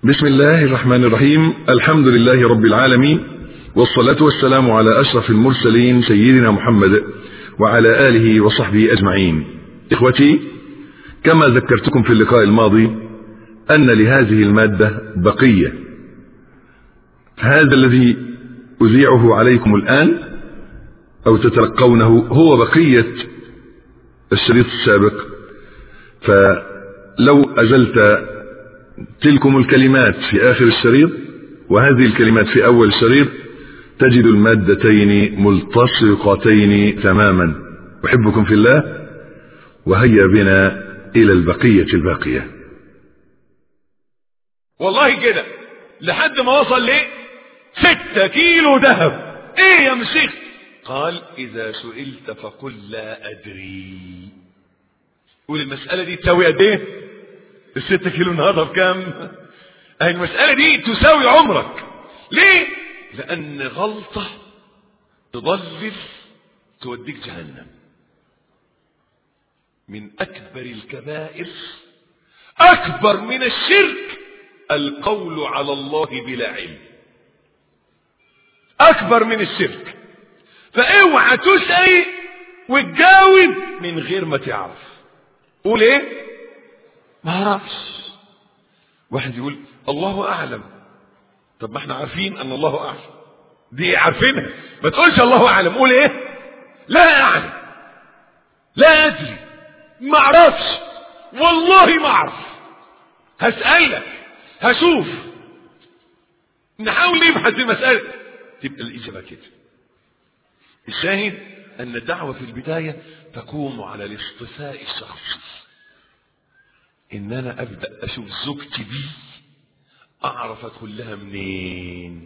بسم الله الرحمن الرحيم الحمد لله رب العالمين والصلاة والسلام على أشرف المرسلين سيدنا محمد وعلى آله وصحبه أجمعين إخوتي كما ذكرتكم في اللقاء الماضي أن لهذه المادة بقية هذا الذي أذيعه عليكم الآن أو تتلقونه هو بقية الشريط السابق فلو أزلت تلكم الكلمات في آخر الشريط وهذه الكلمات في أول الشريط تجد المادتين ملتصقتين تماما أحبكم في الله وهيا بنا إلى البقية الباقية والله كده لحد ما وصل ليه ستة كيلو ذهب ايه يا مشيخ قال اذا سئلت فقل لا ادري قول المسألة دي تساوي قد ايه الستة كيلو النهاردة بكام اهي المسألة دي تساوي عمرك ليه لان غلطة تضلل توديك جهنم من اكبر الكبائر اكبر من الشرك القول على الله بلا علم اكبر من الشرك فاوعى تسأل وتجاوب من غير ما تعرف قول ايه ما اعرفش واحد يقول الله اعلم طب ما احنا عارفين ان الله اعلم دي عارفينها ما تقولش الله اعلم قول ايه لا اعلم لا ادري ما اعرفش والله ما اعرف هسألك هشوف نحاول نبحث في مسألة تبقى الإجابة كده الشاهد أن الدعوة في البداية تقوم على الاصطفاء الشخصي إن أنا أبدأ أشوف زوجتي دي أعرف أدخل لها منين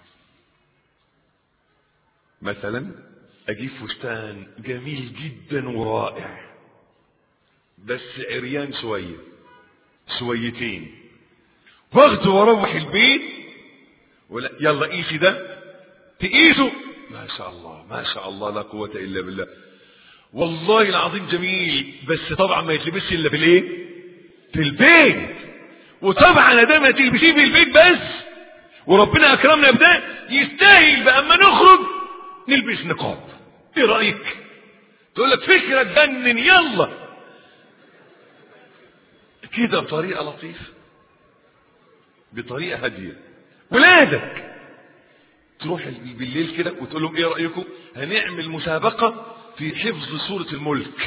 مثلا أجيب فستان جميل جدا ورائع بس عريان شوية شويتين واخده واروح البيت ولا يلا قيسي ده تقيسه ما شاء الله ما شاء الله لا قوة إلا بالله والله العظيم جميل بس طبعا ما يتلبسش إلا في الايه في البيت وطبعا ده ما تلبسيه في البيت بس وربنا أكرمنا بده يستاهل بقى اما نخرج نلبس نقاب ايه رأيك تقول لك فكرة تجنن يلا كده بطريقة لطيفة بطريقة هادية ولادك تروح بالليل كده وتقول لهم ايه رأيكم هنعمل مسابقة في حفظ سورة الملك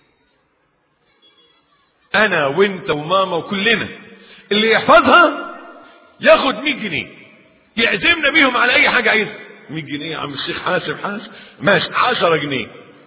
انا وانت وماما وكلنا اللي يحفظها ياخد 100 جنيه يعزمنا بيهم على اي حاجة عايزها 100 جنيه يا عم الشيخ حاسب حاسب ماشي 10 جنيه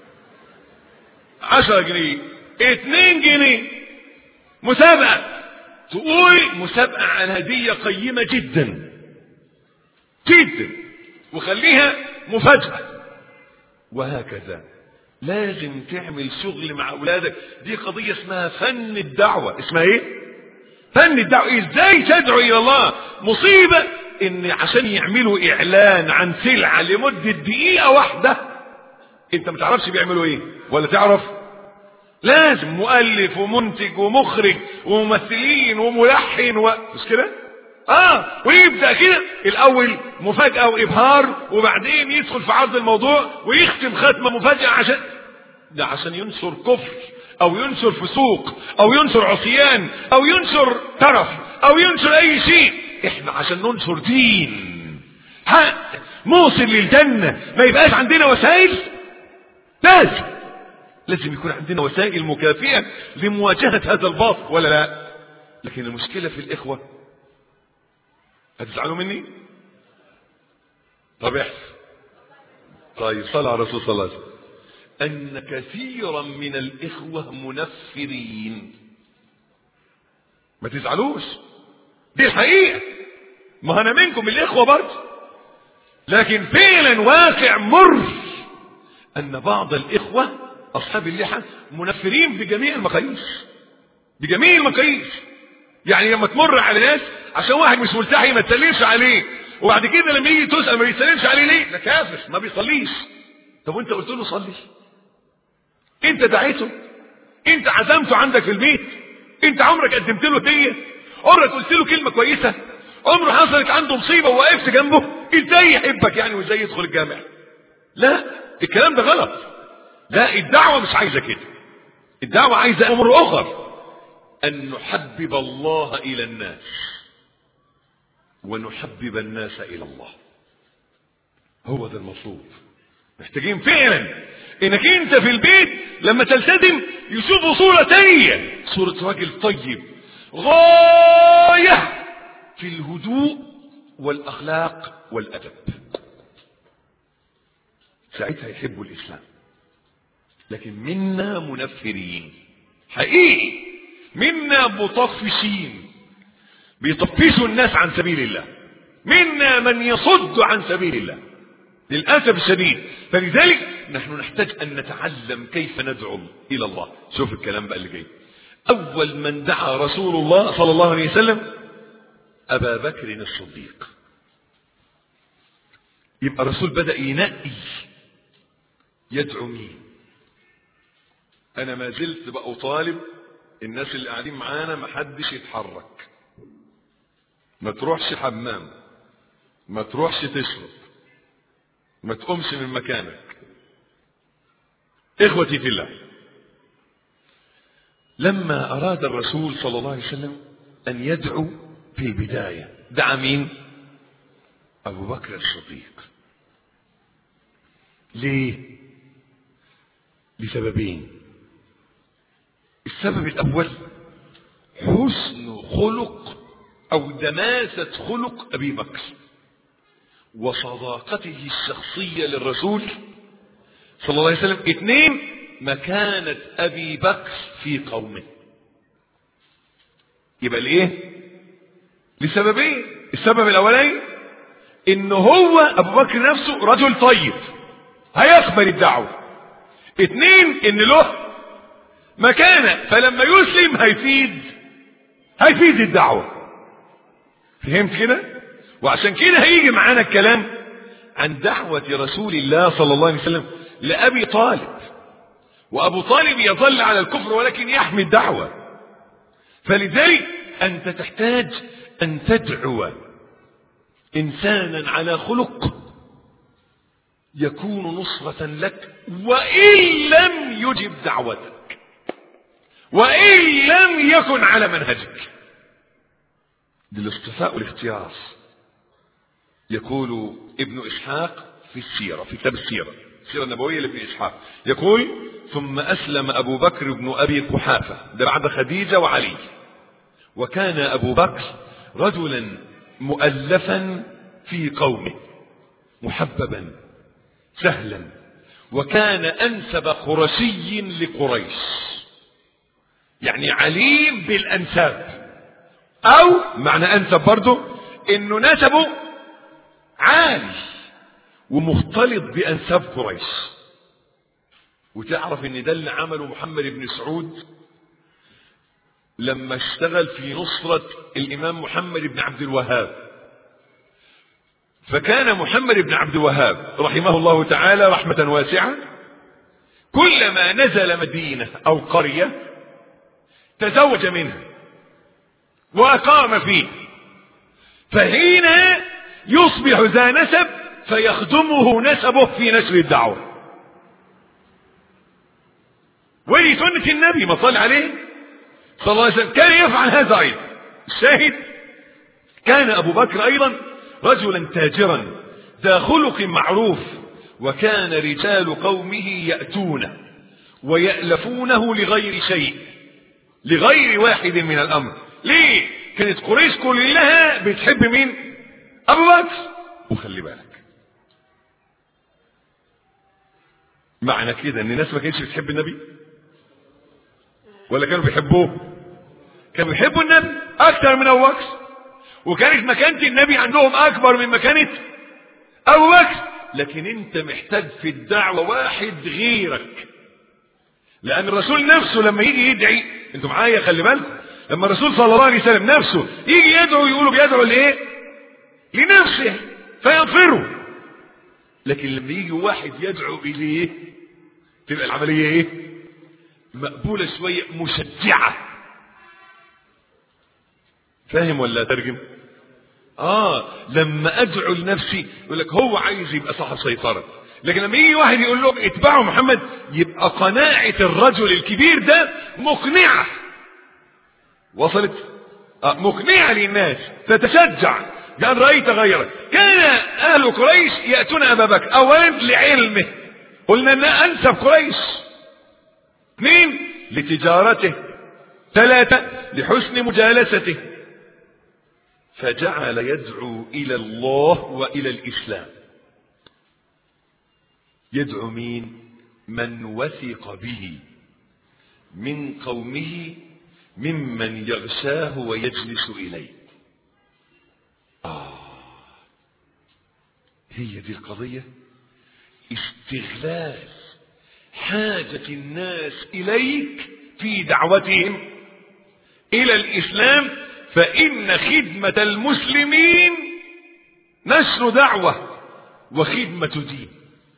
10 جنيه 2 جنيه مسابقة تقول مسابقة على هدية قيمة جدا جدا وخليها مفاجأة وهكذا لازم تعمل شغل مع أولادك دي قضية اسمها فن الدعوة اسمها ايه فن الدعوة ازاي تدعو الى الله مصيبة ان عشان يعملوا اعلان عن سلعة لمدة دقيقة واحدة انت ما تعرفش بيعملوا ايه ولا تعرف لازم مؤلف ومنتج ومخرج وممثلين وملحن و... مش كده اه ويبدا كده الاول مفاجاه وابهار وبعدين يدخل في عرض الموضوع ويختم ختمه مفاجاه عشان ده عشان ينشر كفر او ينشر فسوق او ينشر عصيان او ينشر ترف او ينشر اي شيء احنا عشان ننشر دين حق موصل للجنه ما يبقاش عندنا وسائل لازم لازم يكون عندنا وسائل مكافئة لمواجهة هذا الباطل ولا لا لكن المشكلة في الإخوة هتزعلوا مني طب احسن طيب صلى على رسول صلى الله عليه وسلم أن كثيرا من الإخوة منفرين ما تزعلوش دي الحقيقة ما أنا منكم الإخوة برضه لكن فعلا واقع مر أن بعض الإخوة أصحاب اللحى منفرين بجميع المقاييس بجميع المقاييس يعني لما تمر على ناس عشان واحد مش ملتحي ما تسلمش عليه وبعد كده لما يجي تسأل ما بيسلمش عليه ليه ده كافر ما بيصليش طب وانت قلت له صلي انت دعيته انت عزمته عندك في البيت انت عمرك قدمت له هديه عمرك قلت له كلمه كويسه عمره حصلت عنده مصيبه ووقفت جنبه ازاي يحبك يعني وازاي يدخل الجامع لا الكلام ده غلط لا الدعوه مش عايزه كده الدعوه عايزه امر اخر ان نحبب الله الى الناس ونحبب الناس الى الله هو ده المطلوب محتاجين فعلا انك انت في البيت لما تلتزم يشوفوا صورة تانية صورة راجل طيب غاية في الهدوء والاخلاق والادب ساعتها يحبوا الاسلام لكن منا منفرين حقيقي منا مطفشين بيطفشوا الناس عن سبيل الله منا من يصد عن سبيل الله للأسف الشديد فلذلك نحن نحتاج أن نتعلم كيف ندعو إلى الله شوف الكلام بقى اللي جاي أول من دعا رسول الله صلى الله عليه وسلم أبا بكر الصديق يبقى الرسول بدأ ينقي يدعو مين أنا ما زلت بقى طالب الناس اللي قاعدين معانا ما حدش يتحرك ما تروحش حمام ما تروحش تشرب ما تقومش من مكانك اخوتي في الله لما اراد الرسول صلى الله عليه وسلم ان يدعو في البدايه دعا مين ابو بكر الصديق ليه لسببين السبب الاول حسن خلق او دماسه خلق ابي بكر وصداقته الشخصية للرسول صلى الله عليه وسلم اثنين مكانة أبي بكر في قومه يبقى لإيه لسببين السبب الأولاني إن هو أبو بكر نفسه رجل طيب هيقبل الدعوة اثنين إن له مكانة فلما يسلم هيفيد هيفيد الدعوة فهمت كده وعشان كده هيجي معانا الكلام عن دعوة رسول الله صلى الله عليه وسلم لأبي طالب وأبو طالب يظل على الكفر ولكن يحمي الدعوة فلذلك أنت تحتاج أن تدعو إنسانا على خلق يكون نصرة لك وإن لم يجب دعوتك وإن لم يكن على منهجك دي الاصطفاء والاختيار يقول ابن إسحاق في السيرة في كتاب السيرة السيرة النبوية لابن إسحاق يقول ثم أسلم أبو بكر بن أبي قحافة ده بعد خديجة وعلي وكان أبو بكر رجلا مؤلفا في قومه محببا سهلا وكان أنسب قرشي لقريش يعني عليم بالأنساب أو معنى أنسب برضه إنه نسبه عالي ومختلط بأنساب قريش وتعرف ان ده اللي عمله محمد بن سعود لما اشتغل في نصرة الامام محمد بن عبد الوهاب فكان محمد بن عبد الوهاب رحمه الله تعالى رحمة واسعة كلما نزل مدينة او قرية تزوج منها واقام فيه فحين يصبح ذا نسب فيخدمه نسبه في نشر الدعوة ودي سنة النبي ما صلى عليه صلى الله عليه وسلم كان يفعل هذا أيضا الشاهد كان أبو بكر أيضا رجلا تاجرا ذا خلق معروف وكان رجال قومه يأتونه ويألفونه لغير شيء لغير واحد من الأمر ليه كانت قريش كلها بتحب مين أبو بكر وخلي بالك معنى كده ان الناس ما كانتش بتحب النبي ولا كانوا بيحبوه كانوا بيحبوا النبي اكتر من ابو بكر وكانت مكانة النبي عندهم اكبر من مكانة ابو بكر لكن انت محتاج في الدعوة واحد غيرك لان الرسول نفسه لما يجي يدعي انتوا معايا خلي بالكم لما الرسول صلى الله عليه وسلم نفسه يجي يدعو يقولوا بيدعو لايه لنفسه فينفره لكن لما يجي واحد يدعو اليه تبقى العملية ايه مقبولة شوية مشجعة فاهم ولا ترجم اه لما ادعو لنفسي يقول لك هو عايز يبقى صاحب سيطره لكن لما يجي واحد يقول له اتبعوا محمد يبقى قناعة الرجل الكبير ده مقنعة وصلت آه مقنعة للناس تتشجع قال رأيت غيرك كان أهل قريش يأتون أبا بكر أولا لعلمه قلنا أن أنسب قريش اثنين لتجارته ثلاثة لحسن مجالسته فجعل يدعو إلى الله وإلى الإسلام يدعو مين من وثق به من قومه ممن يغشاه ويجلس إليه آه هي دي القضية استغلال حاجة الناس إليك في دعوتهم إلى الإسلام فإن خدمة المسلمين نشر دعوة وخدمة دين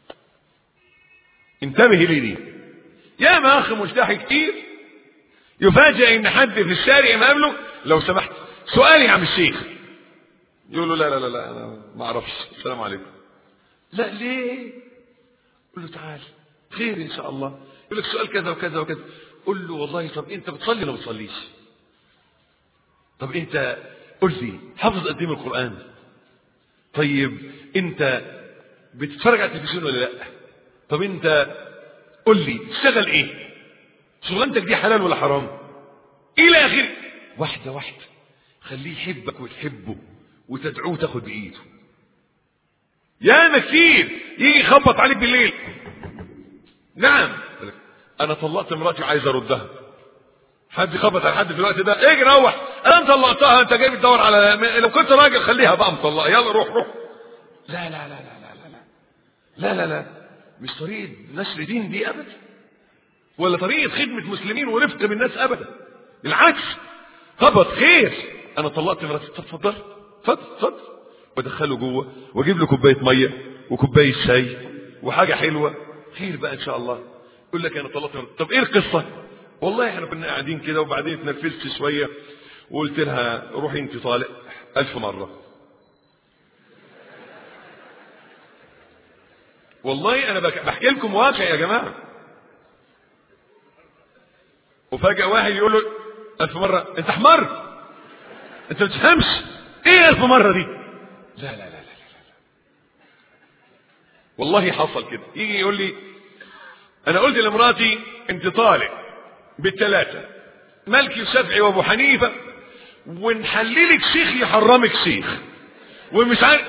انتبه لدي يا ما أخ مجتهد كتير يفاجئ إن حد في الشارع يقابله لو سمحت سؤالي يا عم الشيخ يقول له لا لا لا لا أنا ما أعرفش السلام عليكم لا ليه قل له تعال خير إن شاء الله يقول لك سؤال كذا وكذا وكذا قل له والله طب أنت بتصلي ولا ما بتصليش طب انت قل لي حافظ قد ايه من القران طيب انت بتتفرج على التلفزيون ولا لا طب انت قل لي تشتغل ايه شغلانتك دي حلال ولا حرام الى اخره واحده واحده خليه يحبك وتحبه وتدعوه تاخد بايده ياما كتير يجي يخبط عليك بالليل نعم انا طلقت مراتي وعايز اردها حد يخبط على حد في الوقت ده اجي روح انا مطلقتها انت جاي بتدور على لو كنت راجل خليها بقى مطلقه يلا روح روح لا لا لا لا لا لا لا لا لا مش طريقه نشر دين دي ابدا ولا طريقه خدمه مسلمين ورفق بالناس ابدا بالعكس خبط خير انا طلقت مراتي اتفضل اتفضل اتفضل وادخله جوه واجيب له كوبايه ميه وكوبايه شاي وحاجه حلوه خير بقى ان شاء الله يقول لك انا طلقت مراتي طب ايه القصه والله احنا كنا قاعدين كده وبعدين اتنرفزت شويه وقلت لها روحي انت طالق ألف مرة والله أنا بحكي لكم واقع يا جماعة وفجأة واحد يقول له ألف مرة أنت حمار أنت ما تفهمش إيه ألف مرة دي لا لا لا لا لا والله حصل كده يجي يقول لي أنا قلت لمراتي أنت طالق بالثلاثة مالكي وشافعي وابو حنيفه ونحللك شيخ يحرمك شيخ ومش عارف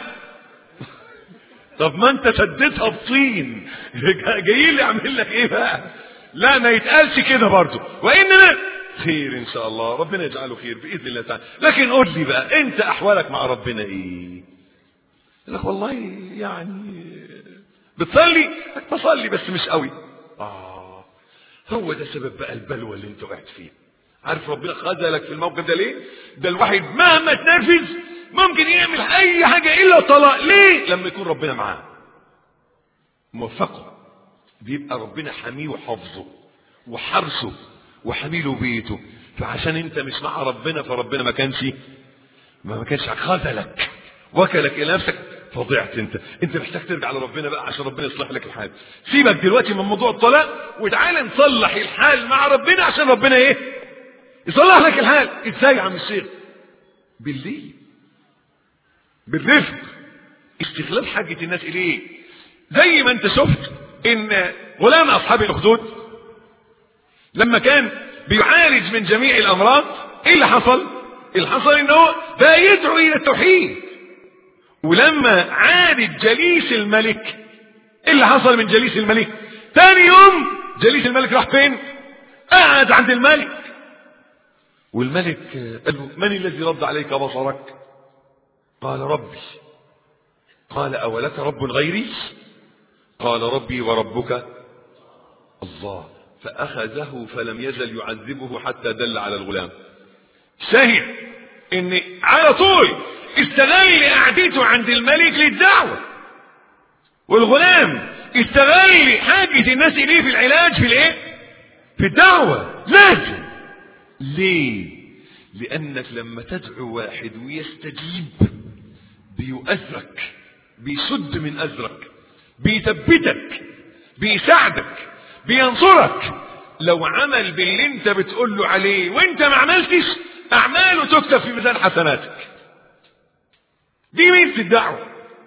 طب ما انت سديتها بطين جاي لي اعمل لك ايه بقى لا ما يتقالش كده برضه واننا خير ان شاء الله ربنا يجعله خير باذن الله تعالى لكن قول لي بقى انت احوالك مع ربنا ايه لك والله يعني بتصلي بصلي بس مش قوي اه هو ده سبب بقى البلوى اللي انت وقعت فيها عارف ربنا خذلك في الموقف ده ليه ده الواحد مهما تنرفز ممكن يعمل اي حاجة الا طلاق ليه لما يكون ربنا معاه موفقه بيبقى ربنا حميه وحافظه وحرسه وحميله بيته فعشان انت مش مع ربنا فربنا ما كانش ما كانش خذلك وكلك الى نفسك فضعت انت انت محتاج ترجع لربنا بقى عشان ربنا يصلح لك الحال سيبك دلوقتي من موضوع الطلاق وتعالى نصلح الحال مع ربنا عشان ربنا ايه يصلح لك الحال ازاي يا عم الشيخ بالليل بالرفق استغلال حاجة الناس اليه زي ما انت شفت ان غلام اصحاب الاخدود لما كان بيعالج من جميع الامراض ايه اللي حصل اللي حصل ان هو بقى يدعو الى التوحيد ولما عاد جليس الملك ايه اللي حصل من جليس الملك تاني يوم جليس الملك راح فين قعد عند الملك والملك قال له من الذي رد عليك بصرك قال ربي قال أولك رب غيري قال ربي وربك الله فأخذه فلم يزل يعذبه حتى دل على الغلام شاهد ان على طول استغل قعدته عند الملك للدعوة والغلام استغل حاجة الناس اليه في العلاج في الايه في الدعوة لازم ليه لأنك لما تدعو واحد ويستجيب بيؤذرك بيسد من أذرك بيثبتك بيساعدك بينصرك لو عمل باللي انت بتقول له عليه وانت ما عملتش اعماله تكتب في ميزان حسناتك دي ميزه الدعوه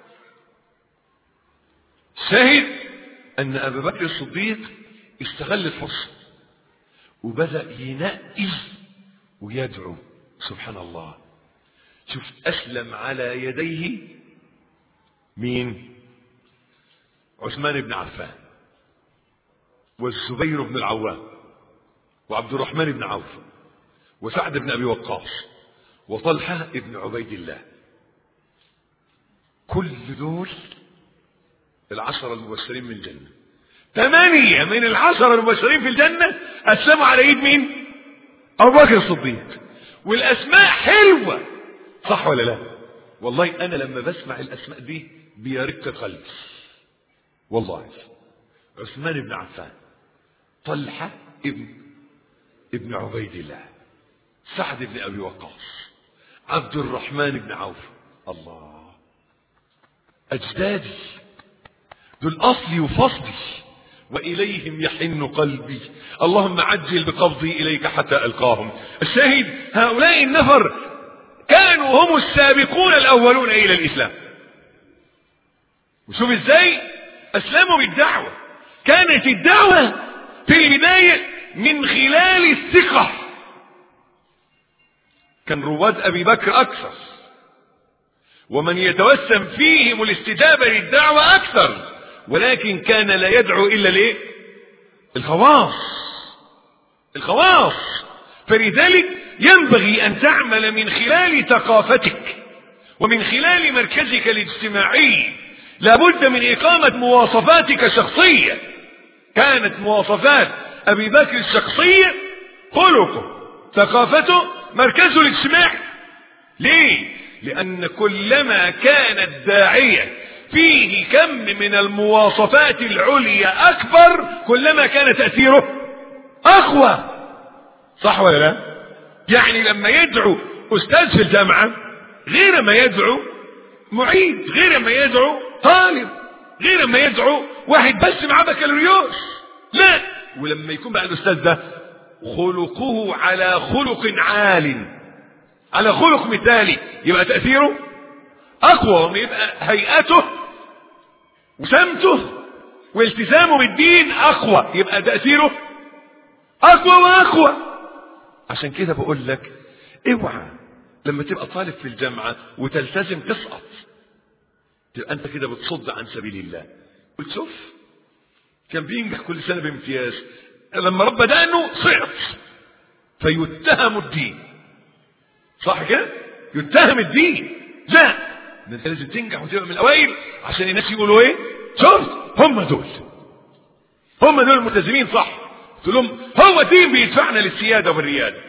شاهد ان ابا بكر الصديق استغل الفرصه وبدا ينقي ويدعو سبحان الله شوف اسلم على يديه مين عثمان بن عفان والزبير بن العوام وعبد الرحمن بن عوف وسعد بن ابي وقاص وطلحه بن عبيد الله كل دول العشرة المبشرين من الجنة ثمانية من العشرة المبشرين في الجنة أسلموا على إيد مين؟ أبو بكر الصديق والأسماء حلوة صح ولا لا؟ والله أنا لما بسمع الأسماء دي بيرق قلبي والله عثمان بن عفان طلحة ابن ابن عبيد الله سعد بن أبي وقاص عبد الرحمن بن عوف الله أجدادي دول أصلي وفصلي وإليهم يحن قلبي اللهم عجل بقبضي إليك حتى ألقاهم الشاهد هؤلاء النفر كانوا هم السابقون الأولون إلى الإسلام وشوف إزاي أسلموا بالدعوة كانت الدعوة في البداية من خلال الثقة كان رواد أبي بكر أكثر ومن يتوسم فيهم الاستجابة للدعوة أكثر ولكن كان لا يدعو إلا ليه الخواص الخواص فلذلك ينبغي أن تعمل من خلال ثقافتك ومن خلال مركزك الاجتماعي لابد من إقامة مواصفاتك الشخصية كانت مواصفات أبي بكر الشخصية خلقه ثقافته مركزه الاجتماعي ليه لأن كلما كان الداعية فيه كم من المواصفات العليا أكبر كلما كان تأثيره أقوى صح ولا لا يعني لما يدعو أستاذ في الجامعة غير ما يدعو معيد غير ما يدعو طالب غير ما يدعو واحد بس معاه بكالوريوس لا ولما يكون بقى الأستاذ ده خلقه على خلق عال على خلق مثالي يبقى تأثيره أقوى يبقى هيئته وسمته والتزامه بالدين أقوى يبقى تأثيره أقوى وأقوى عشان كده بقول لك اوعى لما تبقى طالب في الجامعة وتلتزم تسقط تبقى أنت كده بتصد عن سبيل الله قلت شوف كان بينجح كل سنة بامتياز لما رب دقنه سقط فيتهم الدين صح كده يتهم الدين لا ده انت لازم تنجح وتبقى من الاوائل عشان الناس يقولوا ايه شفت هم دول هم دول الملتزمين صح قلت لهم هو الدين بيدفعنا للسياده والرياده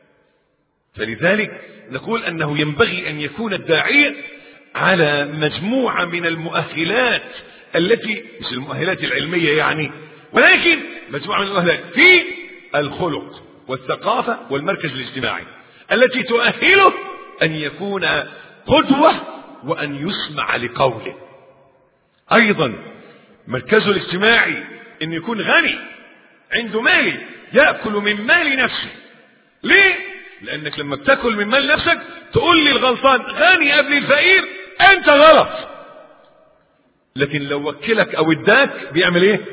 فلذلك نقول انه ينبغي ان يكون الداعيه على مجموعه من المؤهلات التي مش المؤهلات العلميه يعني ولكن مجموعه من المؤهلات في الخلق والثقافه والمركز الاجتماعي التي تؤهله ان يكون قدوه وان يسمع لقوله ايضا مركزه الاجتماعي ان يكون غني عنده مال ياكل من مال نفسه ليه لانك لما بتاكل من مال نفسك تقول لي الغلطان غني قبل الفقير انت غلط لكن لو وكلك او اداك بيعمل ايه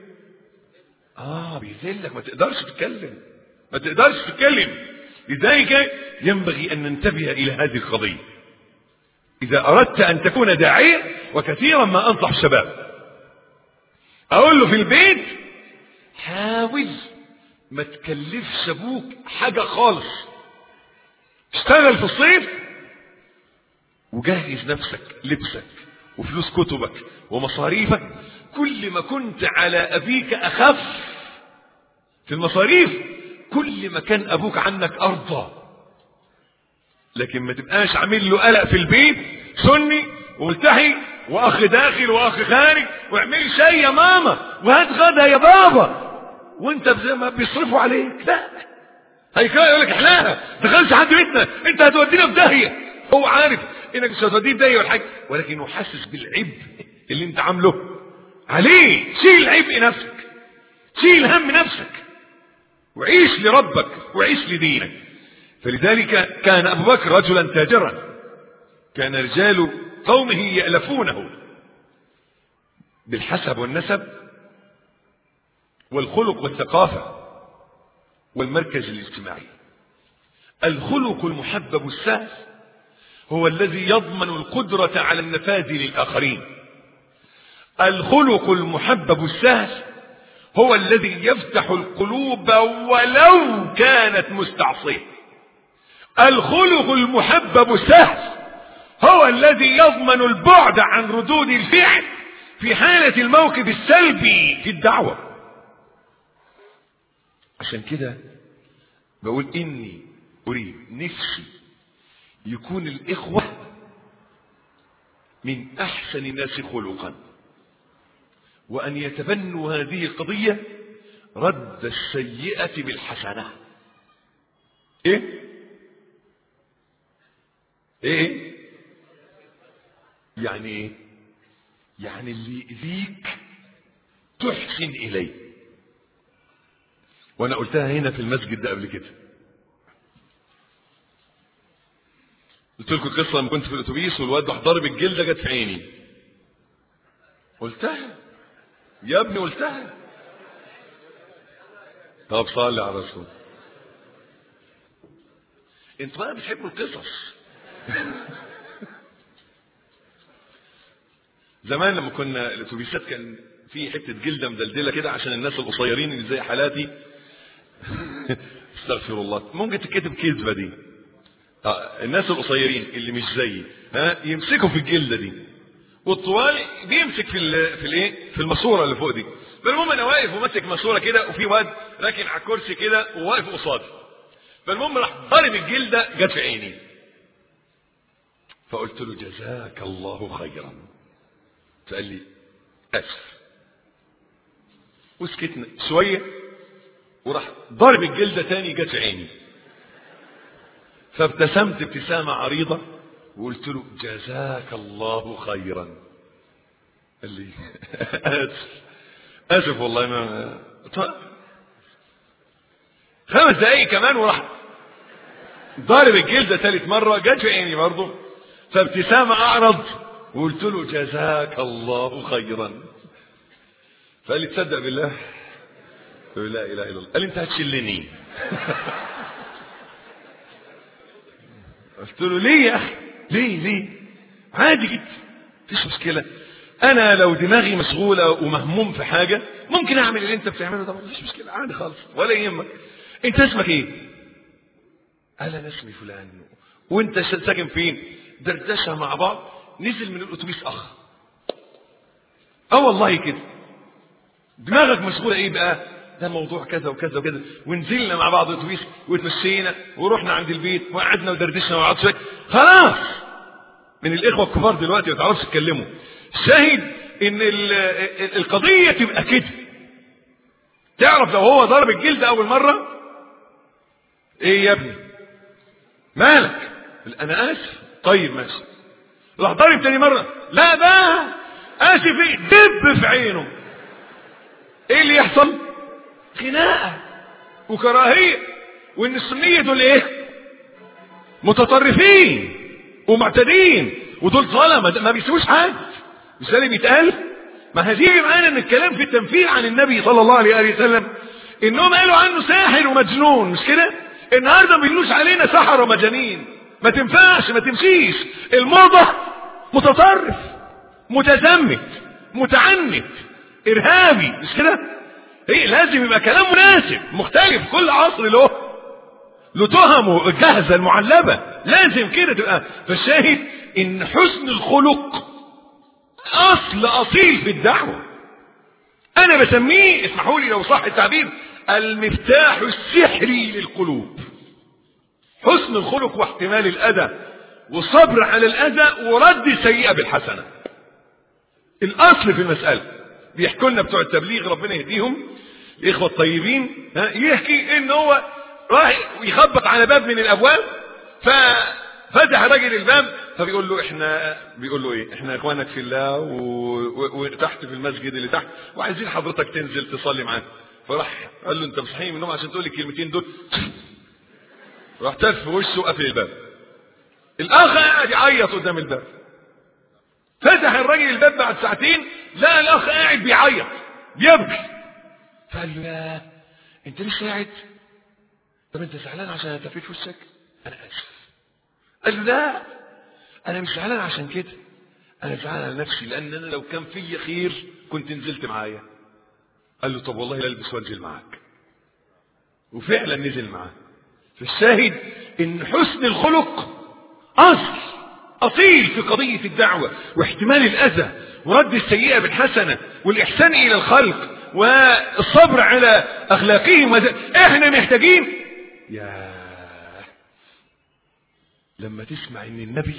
اه بيذلك ما تقدرش تتكلم ما تقدرش تتكلم لذلك ينبغي ان ننتبه الى هذه القضيه اذا اردت ان تكون داعية وكثيرا ما انصح الشباب اقول له في البيت حاول ما تكلفش ابوك حاجة خالص اشتغل في الصيف وجهز نفسك لبسك وفلوس كتبك ومصاريفك كل ما كنت على ابيك اخف في المصاريف كل ما كان ابوك عنك ارضى لكن ما تبقاش عامل له قلق في البيت سني وملتحي واخ داخل واخ خارج واعملي شاي يا ماما وهات غدا يا بابا وانت زي ما بيصرفوا عليك لا هيكره يقول لك احلاها دخلش حد بيتنا انت هتودينا في داهيه هو عارف انك مش هتوديه في داهيه ولا حاجه ولكنه حاسس بالعبء اللي انت عامله عليه شيل عبء نفسك شيل هم نفسك وعيش لربك وعيش لدينك فلذلك كان ابو بكر رجلا تاجرا كان رجال قومه يألفونه بالحسب والنسب والخلق والثقافة والمركز الاجتماعي الخلق المحبب السهل هو الذي يضمن القدرة على النفاذ للآخرين الخلق المحبب السهل هو الذي يفتح القلوب ولو كانت مستعصية الخلق المحبب السهل هو الذي يضمن البعد عن ردود الفعل في حالة الموقف السلبي في الدعوة عشان كده بقول إني أريد نفسي يكون الإخوة من أحسن الناس خلقا وأن يتبنوا هذه القضية رد السيئة بالحسنة إيه؟ إيه؟ يعني إيه؟ يعني اللي يأذيك تحسن إليه وأنا قلتها هنا في المسجد ده قبل كده قلت لكم قصة لما كنت في الأتوبيس والواد راح ضارب الجلدة جت في عيني قلتها يا ابني قلتها طب صلي على الرسول انتوا بقى بتحبوا القصص زمان لما كنا الاتوبيسات كان في حته جلده مدلدله كده عشان الناس القصيرين اللي زي حالاتي استغفر الله ممكن تتكتب كذبه دي آه الناس القصيرين اللي مش زيي ها يمسكوا في الجلده دي والطوال بيمسك في ال في الايه في الماسوره اللي فوق دي فالمهم انا واقف وماسك ماسوره كده وفي واد راكن على الكرسي كده وواقف قصادي فالمهم راح ضارب الجلده جت في عيني فقلت له جزاك الله خيرا فقال لي اسف وسكتنا شويه وراح ضارب الجلده تاني جت في عيني فابتسمت ابتسامه عريضه وقلت له جزاك الله خيرا قال لي اسف اسف والله ما خمس دقايق كمان وراح ضارب الجلدة ثالث مرة جت في عيني برضه فابتسامة أعرض وقلت له جزاك الله خيرا فقال لي تصدق بالله قلت له لا إله إلا الله قال لي أنت هتشلني قلت له ليه يا أخي ليه ليه عادي جدا مفيش مشكلة أنا لو دماغي مشغولة ومهموم في حاجة ممكن أعمل اللي أنت بتعمله ده مفيش مشكلة عادي خالص ولا يهمك أنت اسمك إيه؟ قال أنا اسمي فلان وأنت ساكن فين؟ دردشة مع بعض نزل من الأتوبيس أخ أه والله كده دماغك مشغولة إيه بقى؟ ده موضوع كذا وكذا وكذا ونزلنا مع بعض الاتوبيس وتمشينا ورحنا عند البيت وقعدنا ودردشنا مع بعض شويه خلاص من الاخوه الكبار دلوقتي ما تعرفش تتكلموا شاهد ان القضيه تبقى كده تعرف لو هو ضرب الجلد اول مره ايه يا ابني مالك انا اسف طيب ماشي راح ضرب تاني مره لا بقى اسف ايه دب في عينه ايه اللي يحصل خناقه وكراهيه وان السنيه دول ايه متطرفين ومعتدين ودول ظلمه ما بيسووش حد مش ده اللي بيتقال ما هتيجي معانا ان الكلام في التنفير عن النبي صلى الله عليه وسلم انهم قالوا عنه ساحر ومجنون مش كده النهارده ما بيقولوش علينا سحر ومجانين ما تنفعش ما تمشيش الموضه متطرف متزمت متعنت ارهابي مش كده ايه لازم يبقى كلام مناسب مختلف كل عصر له له تهمه الجاهزه المعلبه لازم كده تبقى فالشاهد ان حسن الخلق اصل اصيل في الدعوه انا بسميه اسمحوا لي لو صح التعبير المفتاح السحري للقلوب حسن الخلق واحتمال الاذى والصبر على الاذى ورد السيئه بالحسنه الاصل في المساله بيحكوا لنا بتوع التبليغ ربنا يهديهم الاخوه الطيبين ها يحكي ان هو راح يخبط على باب من الابواب ففتح راجل الباب فبيقول له احنا بيقول له ايه احنا اخوانك في الله و... و... وتحت في المسجد اللي تحت وعايزين حضرتك تنزل تصلي معانا فراح قال له انت مصحيين من النوم عشان تقول لي الكلمتين دول راح تف في وشه وقفل الباب الاخ قاعد يعيط قدام الباب فتح الراجل الباب بعد ساعتين لقى الاخ قاعد بيعيط بيبكي فقال له يا انت لسه قاعد طب انت زعلان عشان انا تفيت وشك انا اسف قال له لا انا مش زعلان عشان كده انا زعلان على نفسي لان انا لو كان فيا خير كنت نزلت معايا قال له طب والله لا البس وانزل معاك وفعلا نزل معاه فالشاهد ان حسن الخلق اصل اصيل في قضيه الدعوه واحتمال الاذى ورد السيئه بالحسنه والاحسان الى الخلق والصبر على اخلاقهم وز... احنا محتاجين يا لما تسمع ان النبي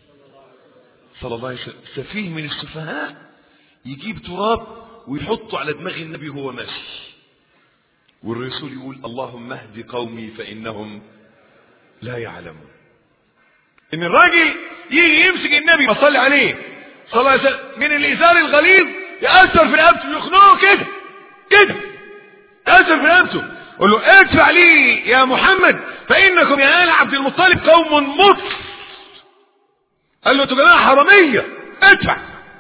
صلى الله عليه وسلم سفيه من السفهاء يجيب تراب ويحطه على دماغ النبي وهو ماشي والرسول يقول اللهم اهد قومي فانهم لا يعلمون ان الراجل يجي يمسك النبي وصلي عليه صلى الله عليه وسلم من الازار الغليظ ياثر في رقبته يخنقه كده كده ياثر في رقبته قول له ادفع لي يا محمد فانكم يا ال عبد المطلب قوم مصر قال له انتوا جماعه حراميه ادفع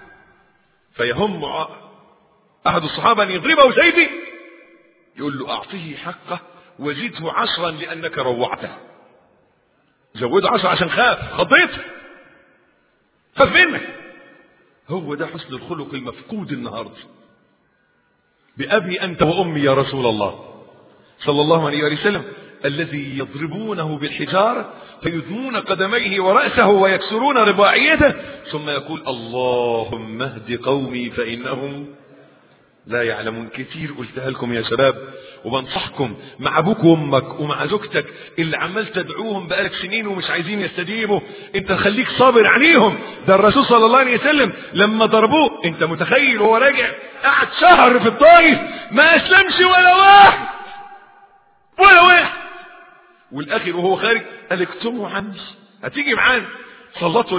فيهم احد الصحابه ان يضربه سيدي يقول له اعطيه حقه وزده عشرا لانك روعته زوده عشرة عشان خاف خضيته خاف منك هو ده حسن الخلق المفقود النهارده بأبي أنت وأمي يا رسول الله صلى الله عليه وسلم الذي يضربونه بالحجارة فيدمون قدميه ورأسه ويكسرون رباعيته ثم يقول اللهم اهد قومي فإنهم لا يعلمون كتير قلتها لكم يا شباب وبنصحكم مع ابوك وامك ومع زوجتك اللي عمال تدعوهم بقالك سنين ومش عايزين يستجيبوا انت خليك صابر عليهم ده الرسول صلى الله عليه وسلم لما ضربوه انت متخيل وهو راجع قعد شهر في الطائف ما اسلمش ولا واحد ولا واحد والاخر وهو خارج قال اكتموا عني هتيجي معانا سلطوا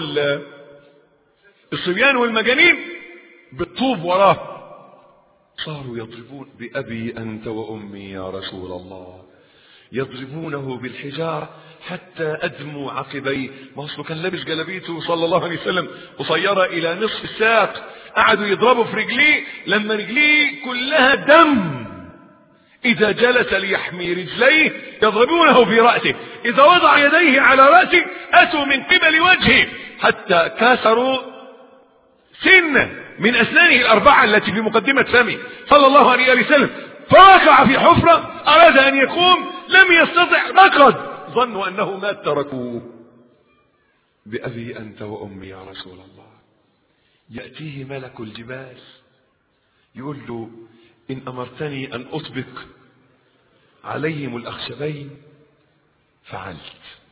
الصبيان والمجانين بالطوب وراه صاروا يضربون بأبي أنت وأمي يا رسول الله يضربونه بالحجارة حتى أدموا عقبيه ما أصله كان لابس جلبيته صلى الله عليه وسلم قصيرة إلى نصف الساق قعدوا يضربوا في رجليه لما رجليه كلها دم إذا جلس ليحمي رجليه يضربونه في رأسه إذا وضع يديه على رأسه أتوا من قبل وجهه حتى كسروا سنه من أسنانه الأربعة التي في مقدمة فمه صلى الله عليه وسلم فوقع في حفرة أراد أن يقوم لم يستطع ركض ظنوا أنه مات تركوه بأبي أنت وأمي يا رسول الله يأتيه ملك الجبال يقول له إن أمرتني أن أطبق عليهم الأخشبين فعلت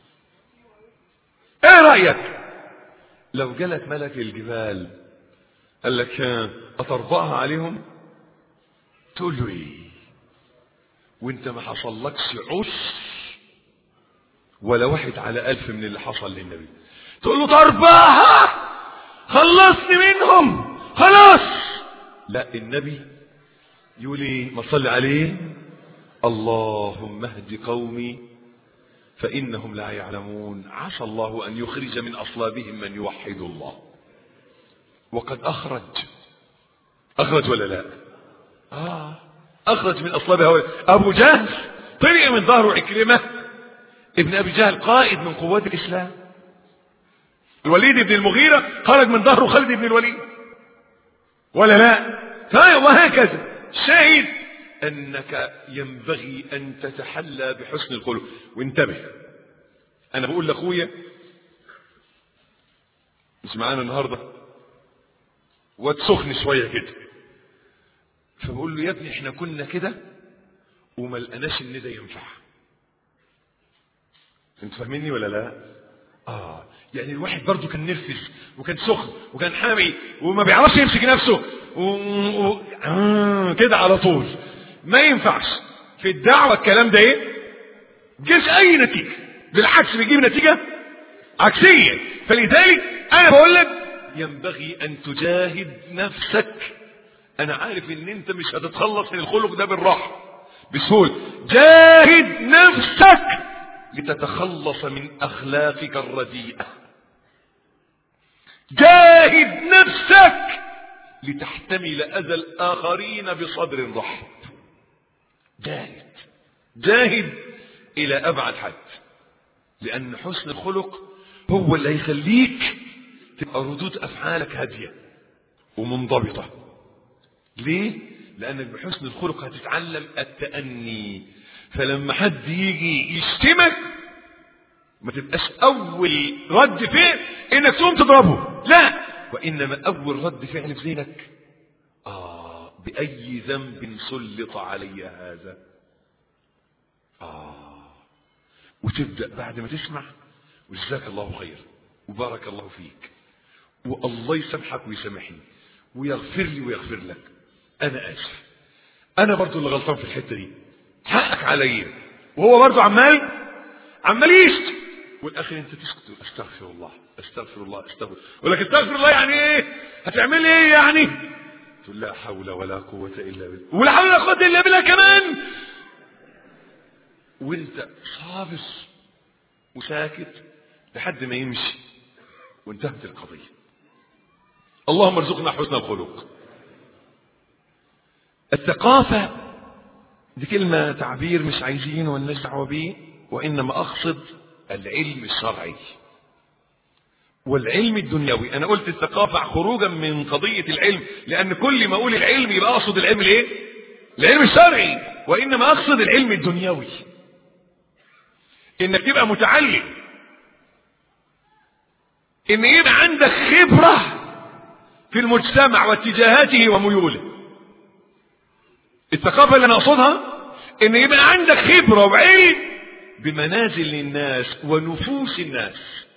ايه رأيك لو جلت ملك الجبال قال لك أطربقها عليهم تقول له ايه وانت ما حصلكش عش ولا واحد على ألف من اللي حصل للنبي تقول له طربقها خلصني منهم خلاص لا النبي يقول ايه ما صلي عليه اللهم اهد قومي فإنهم لا يعلمون عسى الله أن يخرج من أصلابهم من يوحد الله وقد أخرج أخرج ولا لا آه أخرج من أصلابها أبو جهل طلع من ظهره عكرمة ابن أبي جهل قائد من قوات الإسلام الوليد بن المغيرة خرج من ظهره خالد بن الوليد ولا لا وهكذا شاهد أنك ينبغي أن تتحلى بحسن الخلق وانتبه أنا بقول لأخويا مش معانا النهارده وتسخن شوية كده فبقول له يا ابني احنا كنا كده وما لقناش ان ده ينفع انت فاهميني ولا لا اه يعني الواحد برضه كان نرفز وكان سخن وكان حامي وما بيعرفش يمسك نفسه و... و... آه كده على طول ما ينفعش في الدعوة الكلام ده ايه جيش اي نتيجة بالعكس بيجيب نتيجة عكسية فلذلك انا بقول لك ينبغي ان تجاهد نفسك انا عارف ان انت مش هتتخلص من الخلق ده بالراحة بسهولة جاهد نفسك لتتخلص من اخلاقك الرديئة جاهد نفسك لتحتمل اذى الاخرين بصدر رحب جاهد جاهد الى ابعد حد لان حسن الخلق هو اللي هيخليك تبقى ردود افعالك هاديه ومنضبطه ليه لانك بحسن الخلق هتتعلم التاني فلما حد يجي يشتمك ما تبقاش اول رد فعل انك تقوم تضربه لا وانما اول رد فعل في ذهنك اه باي ذنب سلط علي هذا اه وتبدا بعد ما تسمع وجزاك الله خير وبارك الله فيك والله يسامحك ويسامحني ويغفر لي ويغفر لك انا اسف انا برضو اللي غلطان في الحته دي حقك عليا وهو برضو عمال عمال يشتم والاخر انت تسكت استغفر الله استغفر الله استغفر ولك استغفر الله يعني ايه هتعمل ايه يعني تقول لا حول ولا قوة الا بالله ولا حول ولا قوة الا بالله كمان وانت صابر وساكت لحد ما يمشي وانتهت القضية اللهم ارزقنا حسن الخلق الثقافة دي كلمة تعبير مش عايزين والناس دعوة بيه وإنما أقصد العلم الشرعي والعلم الدنيوي أنا قلت الثقافة خروجا من قضية العلم لأن كل ما أقول العلم يبقى أقصد العلم الإيه؟ العلم الشرعي وإنما أقصد العلم الدنيوي إنك تبقى متعلم إن يبقى عندك خبرة في المجتمع واتجاهاته وميوله الثقافة اللي أنا أقصدها إن يبقى عندك خبرة وعلم بمنازل الناس ونفوس الناس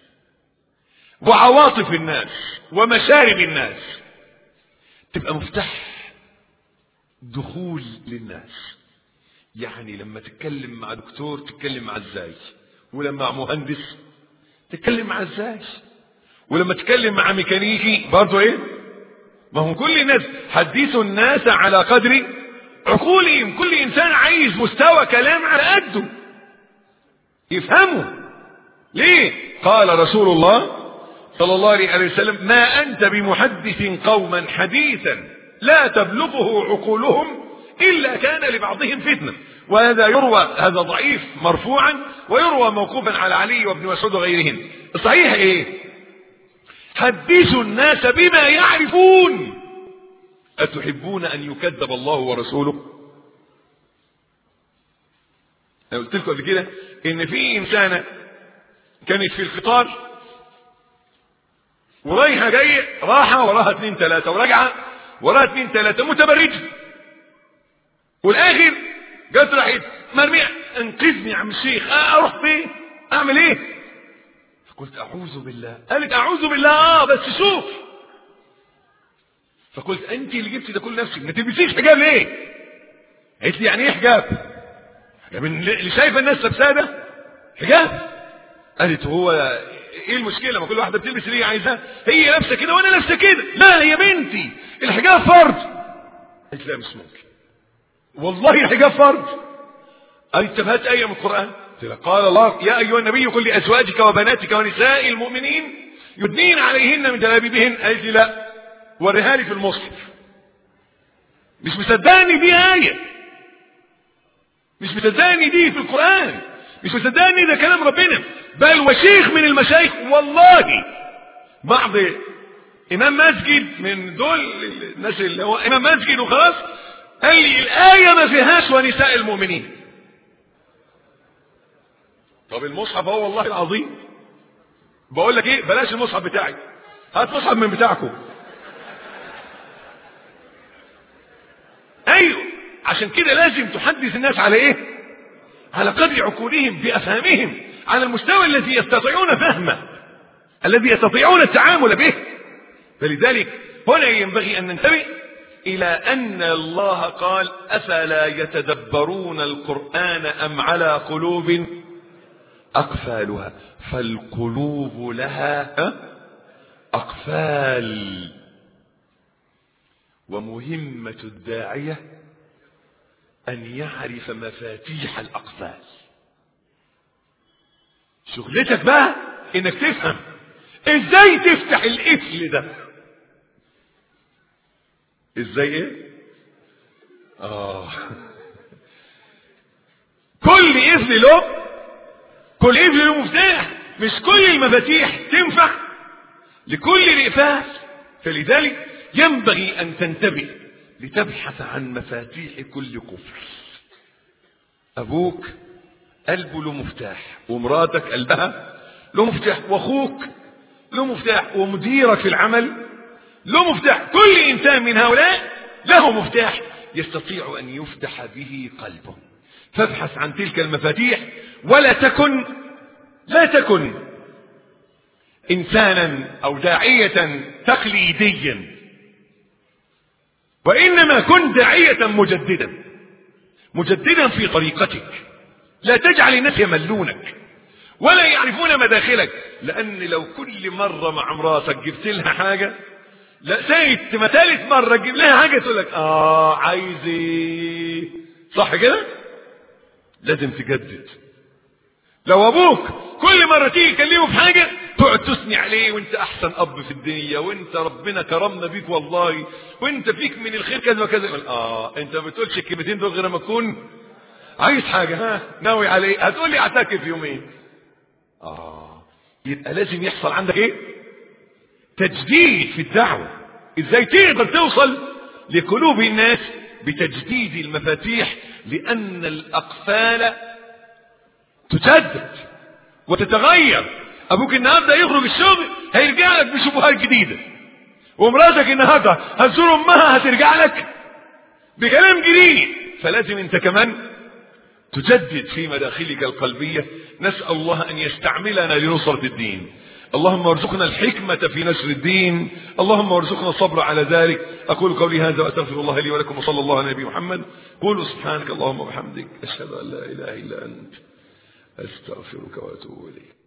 وعواطف الناس ومشارب الناس تبقى مفتاح دخول للناس يعني لما تتكلم مع دكتور تتكلم مع ازاي ولما مع مهندس تتكلم مع ازاي ولما تتكلم مع ميكانيكي برضه ايه ما هم كل الناس حدثوا الناس على قدر عقولهم كل انسان عايز مستوى كلام على قده يفهموا ليه قال رسول الله صلى الله عليه وسلم ما انت بمحدث قوما حديثا لا تبلغه عقولهم الا كان لبعضهم فتنه وهذا يروى هذا ضعيف مرفوعا ويروى موقوفا على علي وابن مسعود وغيرهم الصحيح ايه حدثوا الناس بما يعرفون أتحبون أن يكذب الله ورسوله أنا قلت لكم قبل كده إن في إنسانة كانت في القطار ورايحة جاية راحة وراها اتنين تلاتة وراجعة وراها اتنين تلاتة متبرجة والآخر جت راحت مرمية انقذني يا عم الشيخ أروح فين؟ أعمل إيه؟ فقلت أعوذ بالله قالت أعوذ بالله آه بس شوف فقلت انت اللي جبتي ده كل نفسك ما تلبسيش حجاب ليه قالت لي يعني ايه حجاب من اللي شايفه الناس لابساه ده حجاب قالت هو ايه المشكله ما كل واحده بتلبس اللي هي عايزاه هي لابسه كده وانا لابسه كده لا يا بنتي الحجاب فرض قالت لا مش ممكن والله الحجاب فرض قالت طب هات ايه من القران قال الله يا ايها النبي قل لازواجك وبناتك ونساء المؤمنين يدنين عليهن من جلابيبهن قالت لي لا وريها لي في المصحف مش مصدقني دي آية مش مصدقني دي في القرآن مش مصدقني ده كلام ربنا بل وشيخ من المشايخ والله بعض إمام مسجد من دول الناس اللي هو إمام مسجد وخلاص قال لي الآية ما فيهاش ونساء المؤمنين طب المصحف هو والله العظيم بقول لك ايه بلاش المصحف بتاعي هات مصحف من بتاعكم ايوه عشان كده لازم تحدث الناس على ايه على قدر عقولهم بافهامهم على المستوى الذي يستطيعون فهمه الذي يستطيعون التعامل به فلذلك هنا ينبغي ان ننتبه الى ان الله قال افلا يتدبرون القران ام على قلوب أقفالها فالقلوب لها أقفال ومهمة الداعية أن يعرف مفاتيح الأقفال شغلتك بقى إنك تفهم إزاي تفتح القفل ده إزاي إيه؟ آه كل قفل له كل قفل له مفتاح مش كل المفاتيح تنفع لكل الإقفال فلذلك ينبغي أن تنتبه لتبحث عن مفاتيح كل قفل أبوك قلبه له مفتاح ومراتك قلبها له مفتاح وأخوك له مفتاح ومديرك في العمل له مفتاح كل إنسان من هؤلاء له مفتاح يستطيع أن يفتح به قلبه فابحث عن تلك المفاتيح ولا تكن لا تكن إنسانا أو داعية تقليديا وإنما كن داعية مجددا مجددا في طريقتك لا تجعل الناس يملونك ولا يعرفون مداخلك لأن لو كل مرة مع مراتك جبت لها حاجة لا سيت ما ثالث مرة تجيب لها حاجة تقول لك آه عايز ايه صح كده لازم تجدد لو ابوك كل مرة تيجي تكلمه في حاجة تقعد تثني عليه وانت احسن اب في الدنيا وانت ربنا كرمنا بيك والله وانت فيك من الخير كذا وكذا يقول اه انت ما بتقولش الكلمتين دول غير ما تكون عايز حاجة ها ناوي عليه هتقول لي اعتكف يومين اه يبقى لازم يحصل عندك ايه تجديد في الدعوة ازاي تقدر توصل لقلوب الناس بتجديد المفاتيح لان الاقفال تجدد وتتغير ابوك النهارده يخرج الشغل هيرجع لك بشبهات جديده ومراتك النهارده هتزور امها هترجع لك بكلام جديد فلازم انت كمان تجدد في مداخلك القلبيه نسال الله ان يستعملنا لنصره الدين اللهم ارزقنا الحكمة في نشر الدين اللهم ارزقنا الصبر على ذلك أقول قولي هذا وأستغفر الله لي ولكم وصلى الله على نبي محمد قولوا سبحانك اللهم وبحمدك أشهد أن لا إله إلا أنت أستغفرك وأتوب إليك